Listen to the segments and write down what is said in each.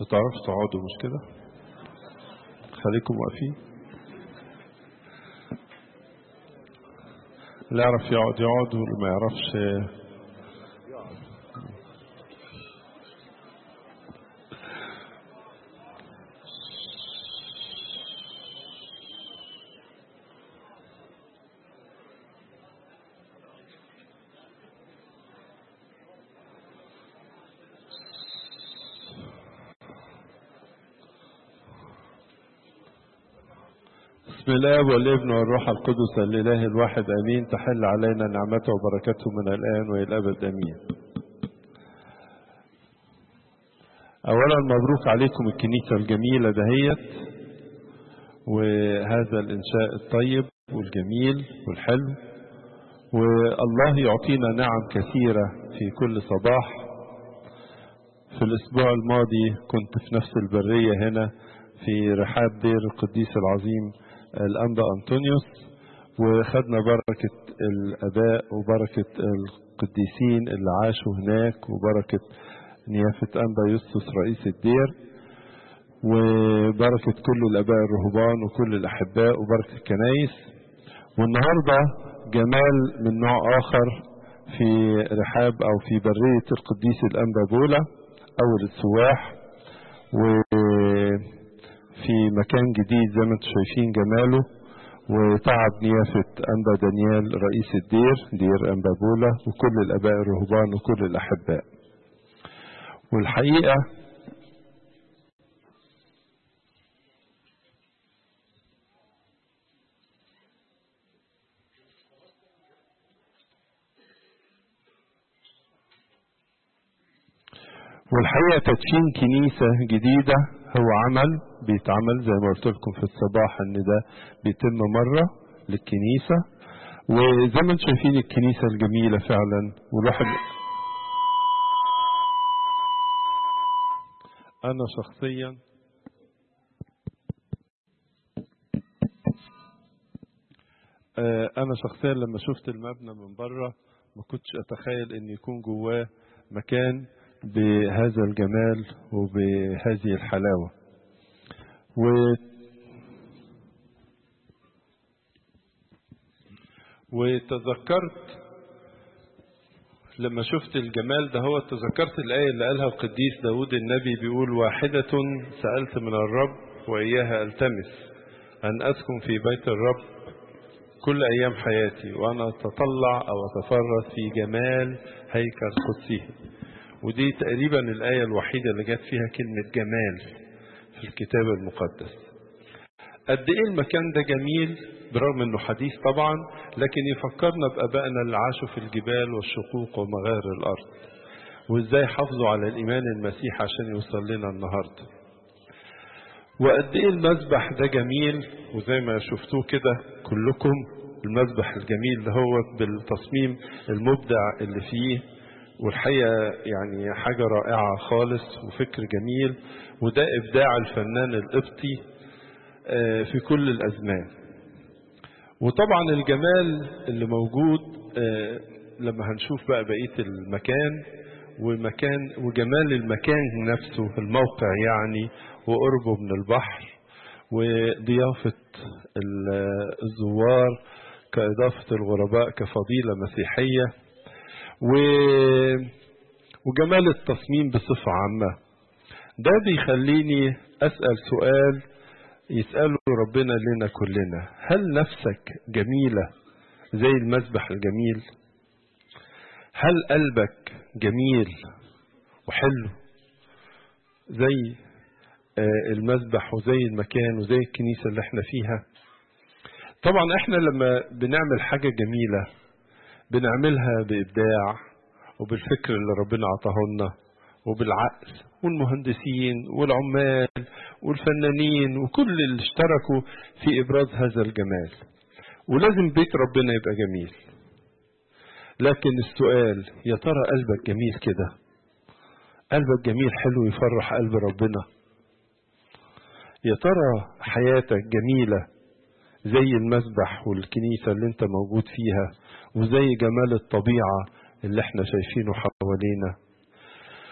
مش هتعرفوا تقعدوا مش كده خليكم واقفين اللي يعرف يقعد يقعد واللي ما يعرفش بسم الله والابن والروح القدس الاله الواحد امين تحل علينا نعمته وبركته من الان والى الابد امين. اولا مبروك عليكم الكنيسه الجميله دهيت وهذا الانشاء الطيب والجميل والحلو والله يعطينا نعم كثيره في كل صباح. في الاسبوع الماضي كنت في نفس البريه هنا في رحاب دير القديس العظيم الأنبا أنطونيوس وخدنا بركة الآباء وبركة القديسين اللي عاشوا هناك وبركة نيافة أنبا يوسف رئيس الدير وبركة كل الآباء الرهبان وكل الأحباء وبركة الكنايس والنهاردة جمال من نوع آخر في رحاب أو في برية القديس الأنبا بولا أول السواح و في مكان جديد زي ما انتم شايفين جماله وتعب نيافة أنبا دانيال رئيس الدير دير أنبا بولا وكل الآباء الرهبان وكل الأحباء والحقيقة والحقيقة تدشين كنيسة جديدة هو عمل بيتعمل زي ما قلت لكم في الصباح ان ده بيتم مرة للكنيسة وزي ما انتم شايفين الكنيسة الجميلة فعلا والواحد انا شخصيا انا شخصيا لما شفت المبنى من بره ما كنتش اتخيل ان يكون جواه مكان بهذا الجمال وبهذه الحلاوة و وتذكرت لما شفت الجمال ده هو تذكرت الآية اللي قالها القديس داود النبي بيقول واحدة سألت من الرب وإياها ألتمس أن أسكن في بيت الرب كل أيام حياتي وأنا أتطلع أو أتفرس في جمال هيكل قدسه ودي تقريبا الآية الوحيدة اللي جت فيها كلمة جمال في الكتاب المقدس قد إيه المكان ده جميل برغم إنه حديث طبعا لكن يفكرنا بآبائنا اللي عاشوا في الجبال والشقوق ومغار الأرض وإزاي حافظوا على الإيمان المسيح عشان يوصل لنا النهاردة وقد إيه المذبح ده جميل وزي ما شفتوه كده كلكم المذبح الجميل ده هو بالتصميم المبدع اللي فيه والحقيقة يعني حاجة رائعة خالص وفكر جميل وده إبداع الفنان القبطي في كل الأزمان وطبعا الجمال اللي موجود لما هنشوف بقى بقية المكان ومكان وجمال المكان نفسه الموقع يعني وقربه من البحر وضيافة الزوار كإضافة الغرباء كفضيلة مسيحية و... وجمال التصميم بصفة عامة ده بيخليني أسأل سؤال يسأله ربنا لنا كلنا هل نفسك جميلة زي المسبح الجميل هل قلبك جميل وحلو زي المسبح وزي المكان وزي الكنيسة اللي احنا فيها طبعا احنا لما بنعمل حاجة جميلة بنعملها بإبداع وبالفكر اللي ربنا عطاه لنا وبالعقل والمهندسين والعمال والفنانين وكل اللي اشتركوا في إبراز هذا الجمال ولازم بيت ربنا يبقى جميل لكن السؤال يا ترى قلبك جميل كده قلبك جميل حلو يفرح قلب ربنا يا ترى حياتك جميلة زي المسبح والكنيسة اللي انت موجود فيها وزي جمال الطبيعة اللي احنا شايفينه حوالينا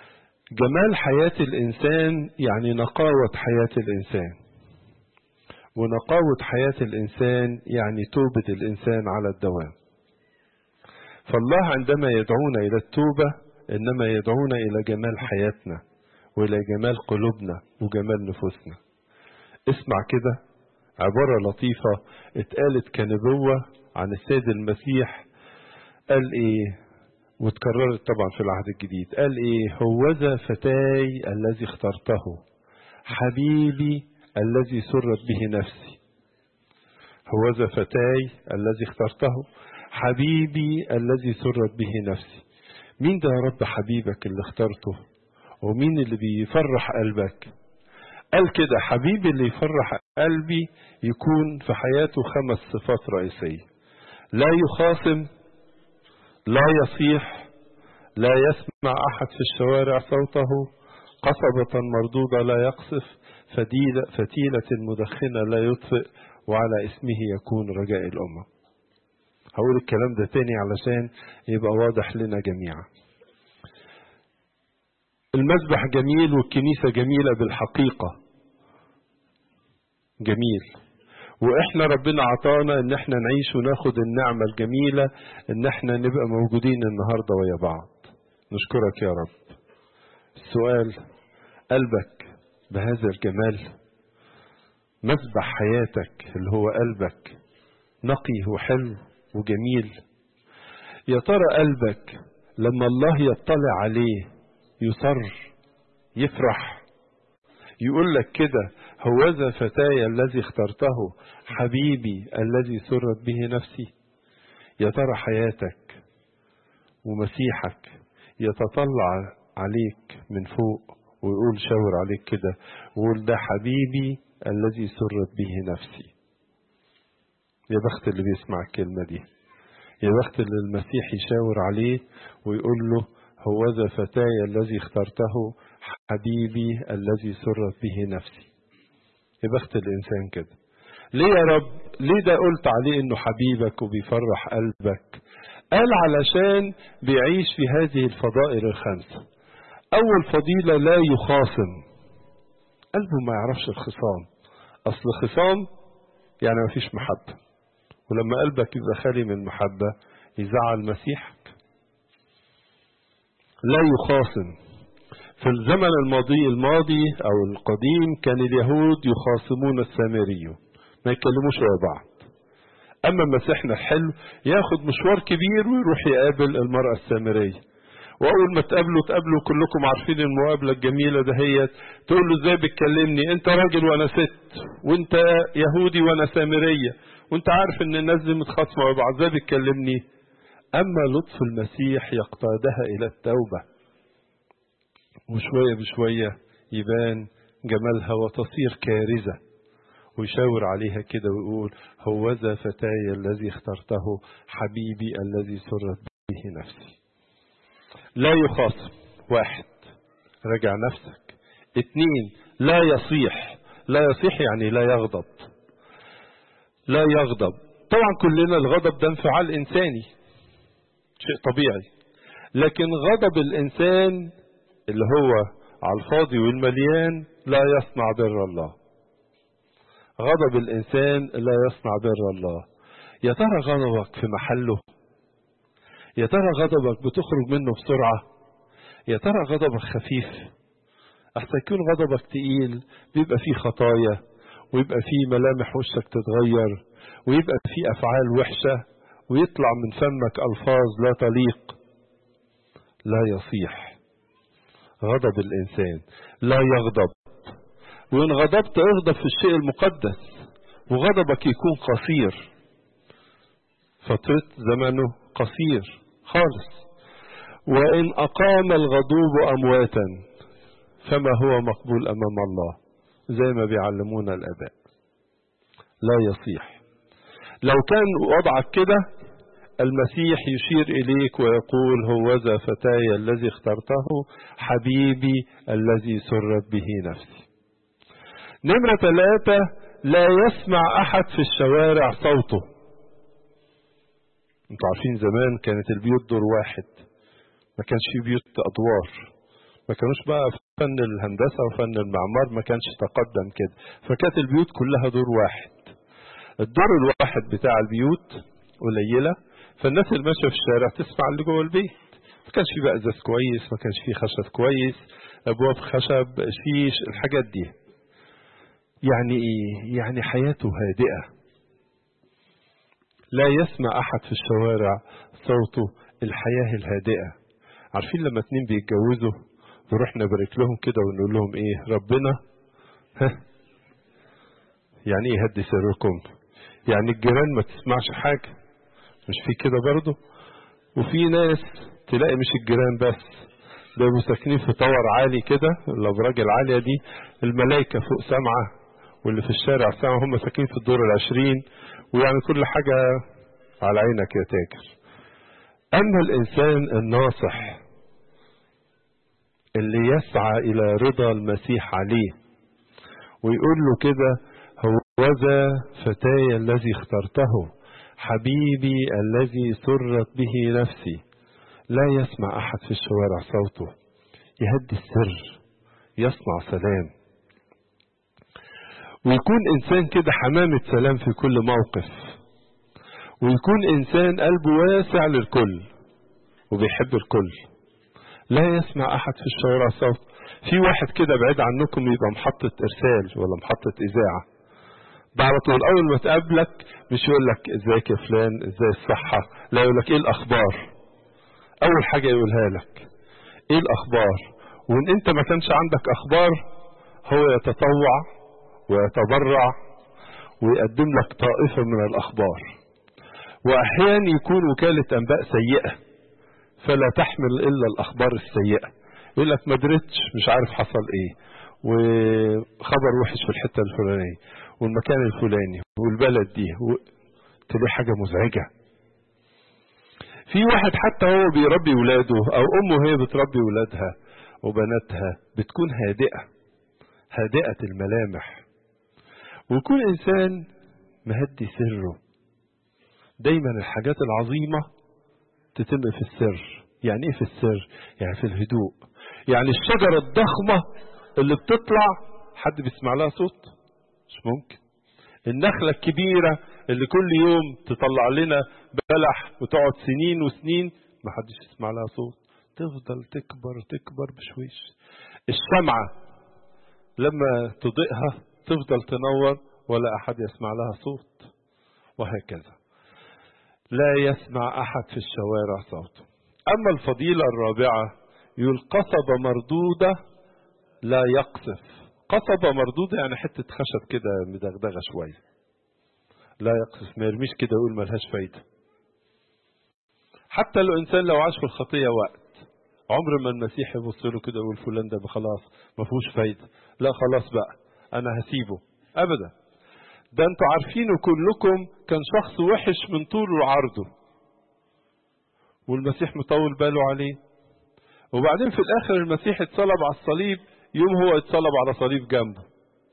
جمال حياة الإنسان يعني نقاوة حياة الإنسان ونقاوة حياة الإنسان يعني توبة الإنسان على الدوام فالله عندما يدعونا إلى التوبة إنما يدعونا إلى جمال حياتنا وإلى جمال قلوبنا وجمال نفوسنا اسمع كده عبارة لطيفة اتقالت كنبوة عن السيد المسيح قال ايه واتكررت طبعا في العهد الجديد قال ايه هوذا فتاي الذي اخترته حبيبي الذي سرت به نفسي هوذا فتاي الذي اخترته حبيبي الذي سرت به نفسي مين ده يا رب حبيبك اللي اخترته ومين اللي بيفرح قلبك قال كده حبيبي اللي يفرح قلبي يكون في حياته خمس صفات رئيسية لا يخاصم لا يصيح لا يسمع أحد في الشوارع صوته قصبة مردودة لا يقصف فتيلة, فتيلة مدخنة لا يطفئ وعلى اسمه يكون رجاء الأمة هقول الكلام ده تاني علشان يبقى واضح لنا جميعا المسبح جميل والكنيسة جميلة بالحقيقة جميل واحنا ربنا عطانا ان احنا نعيش وناخد النعمة الجميلة ان احنا نبقى موجودين النهاردة ويا بعض نشكرك يا رب السؤال قلبك بهذا الجمال مسبح حياتك اللي هو قلبك نقي وحلو وجميل يا ترى قلبك لما الله يطلع عليه يصر يفرح يقول لك كده هوذا فتاي الذي اخترته حبيبي الذي سرت به نفسي يا ترى حياتك ومسيحك يتطلع عليك من فوق ويقول شاور عليك كده ويقول ده حبيبي الذي سرت به نفسي يا بخت اللي بيسمع الكلمة دي يا بخت اللي المسيح يشاور عليه ويقول له هوذا فتاي الذي اخترته حبيبي الذي سرت به نفسي يا بخت الإنسان كده ليه يا رب ليه ده قلت عليه انه حبيبك وبيفرح قلبك قال علشان بيعيش في هذه الفضائل الخمسة أول فضيلة لا يخاصم قلبه ما يعرفش الخصام أصل خصام يعني ما فيش محبة ولما قلبك يبقى خالي من المحبة يزعل مسيحك لا يخاصم في الزمن الماضي الماضي أو القديم كان اليهود يخاصمون السامري ما يتكلموش ورا بعض أما مسيحنا الحلو ياخد مشوار كبير ويروح يقابل المرأة السامرية وأول ما تقابلوا تقابلوا كلكم عارفين المقابلة الجميلة دهيت تقول له ازاي بتكلمني أنت راجل وأنا ست وأنت يهودي وأنا سامرية وأنت عارف إن الناس دي متخاصمة مع بعض ازاي بتكلمني أما لطف المسيح يقتادها إلى التوبة وشوية بشوية يبان جمالها وتصير كارثة ويشاور عليها كده ويقول هوذا فتاي الذي اخترته حبيبي الذي سرت به نفسي لا يخاصم واحد راجع نفسك اتنين لا يصيح لا يصيح يعني لا يغضب لا يغضب طبعا كلنا الغضب ده انفعال انساني شيء طبيعي لكن غضب الانسان اللي هو على الفاضي والمليان لا يصنع بر الله غضب الإنسان لا يصنع بر الله يا ترى غضبك في محله يا ترى غضبك بتخرج منه بسرعة يا ترى غضبك خفيف أحسن يكون غضبك تقيل بيبقى فيه خطايا ويبقى فيه ملامح وشك تتغير ويبقى فيه أفعال وحشة ويطلع من فمك ألفاظ لا تليق لا يصيح غضب الإنسان لا يغضب وإن غضبت اغضب في الشيء المقدس وغضبك يكون قصير فترة زمنه قصير خالص وإن أقام الغضوب أمواتا فما هو مقبول أمام الله زي ما بيعلمونا الآباء لا يصيح لو كان وضعك كده المسيح يشير إليك ويقول هوذا فتاي الذي اخترته حبيبي الذي سرت به نفسي نمرة ثلاثة لا يسمع أحد في الشوارع صوته انتوا عارفين زمان كانت البيوت دور واحد ما كانش في بيوت أدوار ما كانوش بقى في فن الهندسة وفن المعمار ما كانش تقدم كده فكانت البيوت كلها دور واحد الدور الواحد بتاع البيوت قليلة فالناس اللي ماشية في الشارع تسمع اللي جوه البيت ما كانش في بقى ازاز كويس ما كانش في خشب كويس ابواب خشب شيش الحاجات دي يعني ايه يعني حياته هادئة لا يسمع احد في الشوارع صوته الحياة الهادئة عارفين لما اتنين بيتجوزوا نروح نبارك لهم كده ونقول لهم ايه ربنا ها يعني ايه هدي سركم يعني الجيران ما تسمعش حاجة مش في كده برضه وفي ناس تلاقي مش الجيران بس بيبقوا ساكنين في طور عالي كده الابراج العالية دي الملائكة فوق سامعة واللي في الشارع سامعة هم ساكنين في الدور العشرين ويعني كل حاجة على عينك يا تاجر أما الإنسان الناصح اللي يسعى إلى رضا المسيح عليه ويقول له كده هوذا فتاي الذي اخترته حبيبي الذي سرت به نفسي لا يسمع أحد في الشوارع صوته يهدي السر يصنع سلام ويكون إنسان كده حمامة سلام في كل موقف ويكون إنسان قلبه واسع للكل وبيحب الكل لا يسمع أحد في الشوارع صوت في واحد كده بعيد عنكم يبقى محطة إرسال ولا محطة إذاعة بعد طول أول ما تقابلك مش يقول لك إزيك يا فلان إزاي الصحة لا يقول لك إيه الأخبار أول حاجة يقولها لك إيه الأخبار وإن أنت ما كانش عندك أخبار هو يتطوع ويتبرع ويقدم لك طائفة من الأخبار وأحيانا يكون وكالة أنباء سيئة فلا تحمل إلا الأخبار السيئة يقول لك ما درتش مش عارف حصل إيه وخبر وحش في الحتة الفلانية والمكان الفلاني والبلد دي و... تلاقي حاجة مزعجة في واحد حتى هو بيربي ولاده أو أمه هي بتربي ولادها وبناتها بتكون هادئة هادئة الملامح ويكون إنسان مهدي سره دايما الحاجات العظيمة تتم في السر يعني ايه في السر يعني في الهدوء يعني الشجرة الضخمة اللي بتطلع حد بيسمع لها صوت مش ممكن النخلة الكبيرة اللي كل يوم تطلع لنا بلح وتقعد سنين وسنين ما حدش يسمع لها صوت تفضل تكبر تكبر بشويش الشمعة لما تضيئها تفضل تنور ولا أحد يسمع لها صوت وهكذا لا يسمع أحد في الشوارع صوته أما الفضيلة الرابعة يقول قصبة مردودة لا يقصف قصبة مردودة يعني حتة خشب كده مدغدغة شوية لا يقصف ما يرميش كده يقول ملهاش فايدة حتى لو إنسان لو عاش في الخطية وقت عمر ما المسيح يبص له كده يقول فلان ده خلاص ما فيهوش فايدة لا خلاص بقى أنا هسيبه أبدا ده انتوا عارفينه كلكم كان شخص وحش من طوله وعرضه والمسيح مطول باله عليه وبعدين في الاخر المسيح اتصلب على الصليب يوم هو اتصلب على صليب جنبه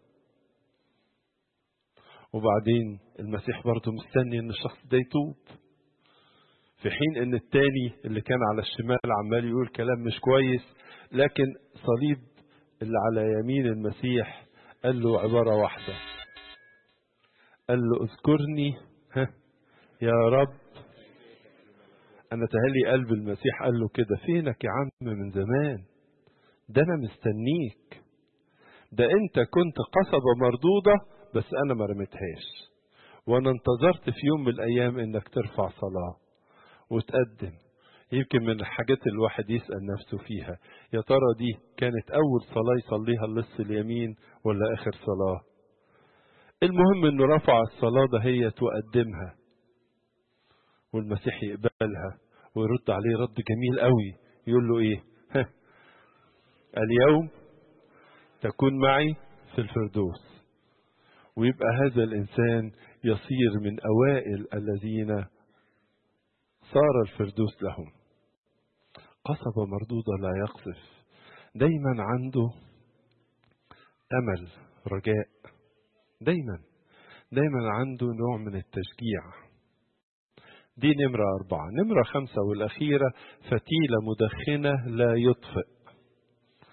وبعدين المسيح برضه مستني ان الشخص ده يتوب في حين ان التاني اللي كان على الشمال عمال يقول كلام مش كويس لكن صليب اللي على يمين المسيح قال له عبارة واحدة قال له اذكرني ها يا رب انا تهلي قلب المسيح قال له كده فينك يا عم من زمان ده انا مستنيك ده انت كنت قصبة مردودة بس انا ما رميتهاش وانا انتظرت في يوم من الايام انك ترفع صلاة وتقدم يمكن من الحاجات اللي الواحد يسأل نفسه فيها يا ترى دي كانت اول صلاة يصليها اللص اليمين ولا اخر صلاة المهم انه رفع الصلاة دهيت وقدمها والمسيح يقبلها ويرد عليه رد جميل قوي يقول له ايه ها اليوم تكون معي في الفردوس ويبقى هذا الانسان يصير من اوائل الذين صار الفردوس لهم قصبة مردودة لا يقصف دايما عنده امل رجاء دايما دايما عنده نوع من التشجيع دي نمرة أربعة نمرة خمسة والأخيرة فتيلة مدخنة لا يطفئ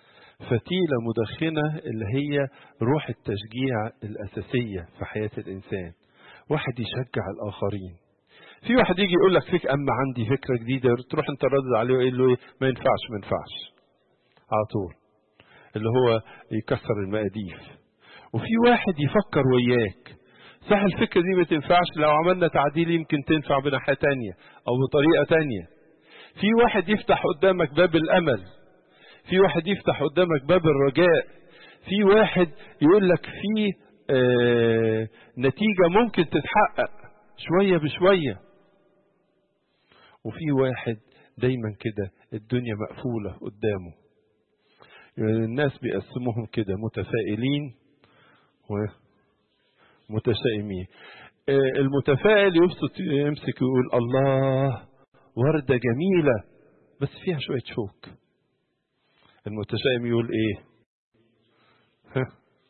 فتيلة مدخنة اللي هي روح التشجيع الأساسية في حياة الإنسان واحد يشجع الآخرين في واحد يجي يقول لك فيك أما عندي فكرة جديدة تروح أنت ردد عليه وقول له إيه ما ينفعش ما ينفعش على طول اللي هو يكسر المقاديف وفي واحد يفكر وياك صح الفكرة دي ما تنفعش لو عملنا تعديل يمكن تنفع بناحية تانية أو بطريقة تانية في واحد يفتح قدامك باب الأمل في واحد يفتح قدامك باب الرجاء في واحد يقول لك في آه نتيجة ممكن تتحقق شوية بشوية وفي واحد دايما كده الدنيا مقفولة قدامه الناس بيقسموهم كده متفائلين ومتشائمين المتفائل يبسط يمسك ويقول الله وردة جميلة بس فيها شوية شوك المتشائم يقول ايه ها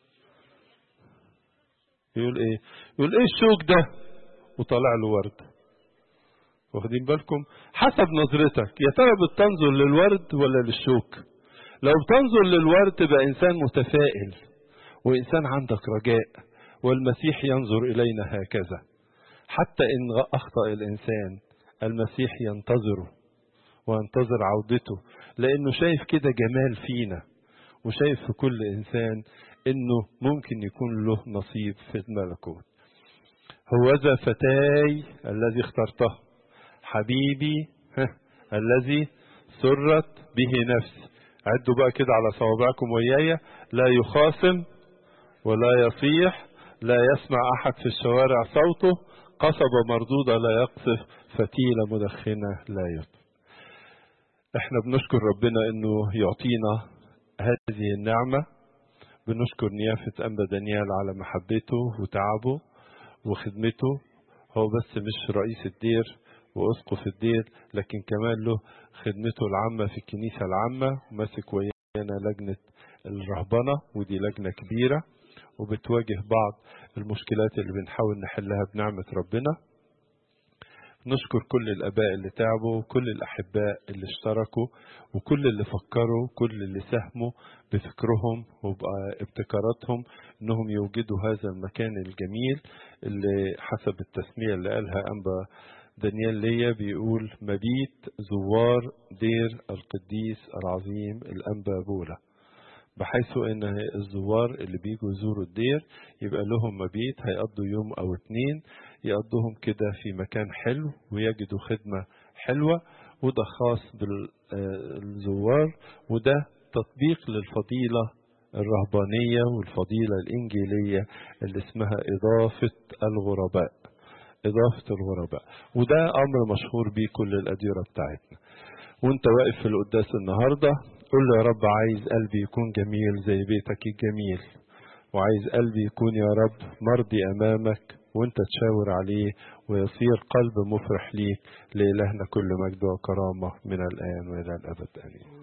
يقول ايه يقول ايه الشوك ده وطلع له ورد واخدين بالكم حسب نظرتك يا ترى بتنظر للورد ولا للشوك لو بتنظر للورد تبقى انسان متفائل وانسان عندك رجاء والمسيح ينظر الينا هكذا حتى ان اخطا الانسان المسيح ينتظره وينتظر عودته لانه شايف كده جمال فينا وشايف في كل انسان انه ممكن يكون له نصيب في الملكوت هوذا فتاي الذي اخترته حبيبي الذي سرت به نفسي عدوا بقى كده على صوابعكم ويايا لا يخاصم ولا يصيح لا يسمع احد في الشوارع صوته قصبة مردودة لا يقصف فتيلة مدخنة لا يطفئ احنا بنشكر ربنا انه يعطينا هذه النعمة بنشكر نيافة أنبا دانيال على محبته وتعبه وخدمته هو بس مش رئيس الدير وأسقف الدير لكن كمان له خدمته العامة في الكنيسة العامة وماسك ويانا لجنة الرهبنة ودي لجنة كبيرة وبتواجه بعض المشكلات اللي بنحاول نحلها بنعمة ربنا نشكر كل الآباء اللي تعبوا وكل الأحباء اللي اشتركوا وكل اللي فكروا وكل اللي ساهموا بفكرهم وبابتكاراتهم انهم يوجدوا هذا المكان الجميل اللي حسب التسمية اللي قالها أنبا دانيال ليا بيقول مبيت زوار دير القديس العظيم الأنبا بولا بحيث ان الزوار اللي بيجوا يزوروا الدير يبقى لهم مبيت هيقضوا يوم او اتنين يقضوهم كده في مكان حلو ويجدوا خدمة حلوة وده خاص بالزوار وده تطبيق للفضيلة الرهبانية والفضيلة الإنجيلية اللي اسمها إضافة الغرباء إضافة الغرباء وده أمر مشهور بيه كل الأديرة بتاعتنا وانت واقف في القداس النهاردة قول له يا رب عايز قلبي يكون جميل زي بيتك الجميل وعايز قلبي يكون يا رب مرضي أمامك وانت تشاور عليه ويصير قلب مفرح ليك لإلهنا كل مجد وكرامة من الآن وإلى الأبد آمين